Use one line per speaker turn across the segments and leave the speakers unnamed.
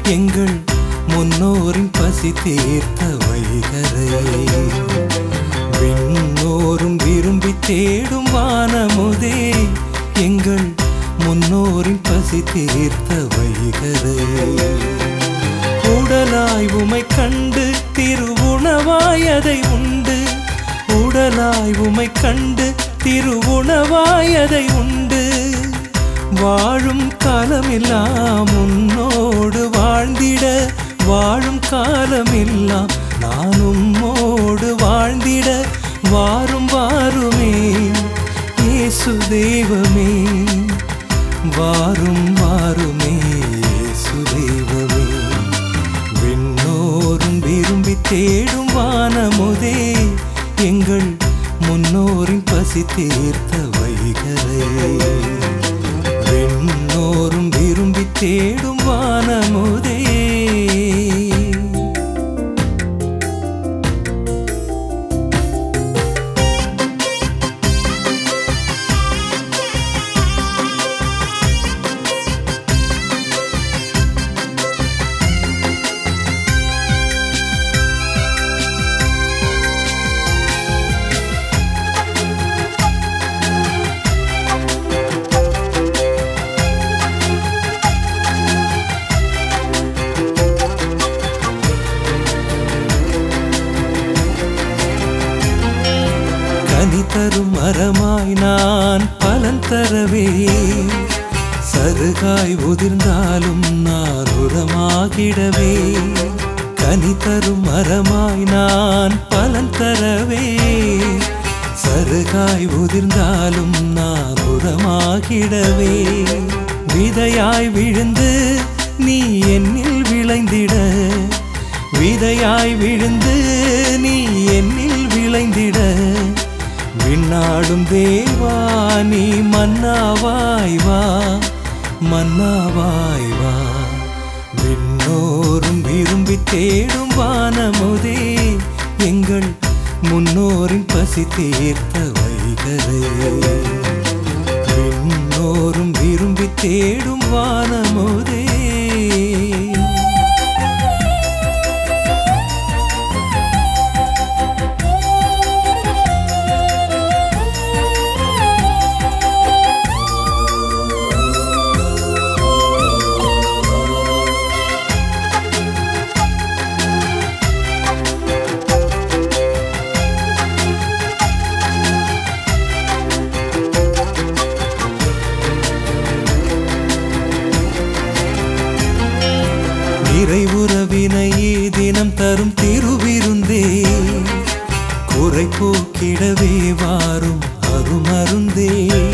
எங்கள் முன்னோரின் பசி தீர்த்த வைகரையே விண்ணோரும் விரும்பி தேடும் வானமுதே எங்கள் முன்னோரின் பசி தீர்த்த வைகரையே உடலாய் உமை கண்டு திருவுணவாய் அதை உண்டு உடலாய் உமை கண்டு திருவுணவாய் அதை உண்டு வாழும் காலமெல்லாம் உன்னோடு வாழ்ந்திட வாழும் காலமெல்லாம் நானும் மோடு வாழ்ந்திட வாரும் வாருமே இயேசு தெய்வமே வாரும் வாருமே இயேசு தெய்வமே விண்ணோரும் விரும்பி தேடும் வானமுதே எங்கள் முன்னோரின் பசி தீர்த்த வைகரையே விண்ணோரும் விரும்பி தேடும் வானமுதே கனி தரும் மரமாய் நான் பலன் தரவே சருகாய் உதிர்ந்தாலும் நான் உரமாகிடவே கனி தரும் மரமாய் நான் பலன் தரவே சருகாய் உதிர்ந்தாலும் நான் உரமாகிடவே விதையாய் விழுந்து நீ என்னில் விளைந்திட விதையாய் விழுந்து நீ என்னில் விளைந்திட விண்ணாடும் தேவா நீ மன்னாவாய் வா மன்னாவாய் வா விண்ணோரும் விரும்பி தேடும் வானமுதே எங்கள் முன்னோரின் பசி தீர்த்த வைகரையே விண்ணோரும் விரும்பி தேடும் வானமுதே நிறைவுறவினையே தினம் தரும் திருவிருந்தே குறை போக்கிடவே வாரும் அருமருந்தே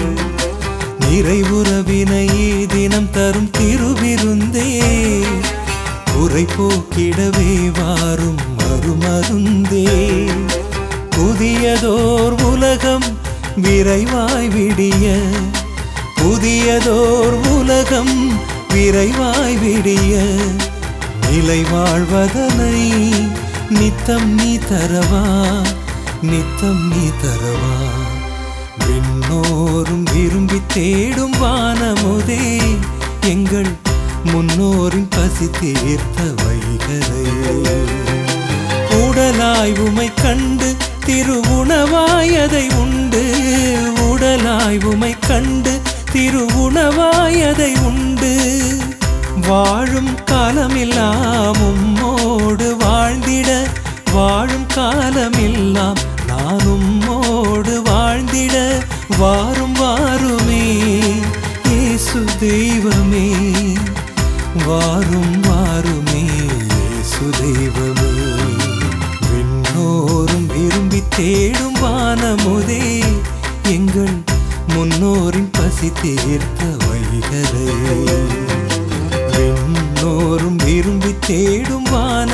நிறைவுறவினையே தினம் தரும் திருவிருந்தே குறை போக்கிடவே வாரும் அருமருந்தே புதியதோர் உலகம் விரைவாய் விடிய புதியதோர் உலகம் விரைவாய் விடிய நிலை வாழ்வதனை நித்தம் நீ தரவா நித்தம் நீ தரவா விண்ணோரும் விரும்பி தேடும் வானமுதே எங்கள் முன்னோரின் பசி தீர்த்த வைகரையே உடலாய் உமை கண்டு திருவுணவாய் அதை உண்டு உடலாய் உமை கண்டு திருவுணவாய் அதை உண்டு வாழும் காலமெல்லாம் உம்மோடு வாழ்ந்திட வாழும் காலமெல்லாம் நானும் மோடு வாழ்ந்திட வாரும் வாருமே இயேசு தெய்வமே வாரும் வாருமே இயேசு தெய்வமே விண்ணோரும் விரும்பி தேடும் வானமுதே எங்கள் முன்னோரின் பசி தீர்த்த வைகரையே விண்ணோரும் விரும்பி தேடும் வான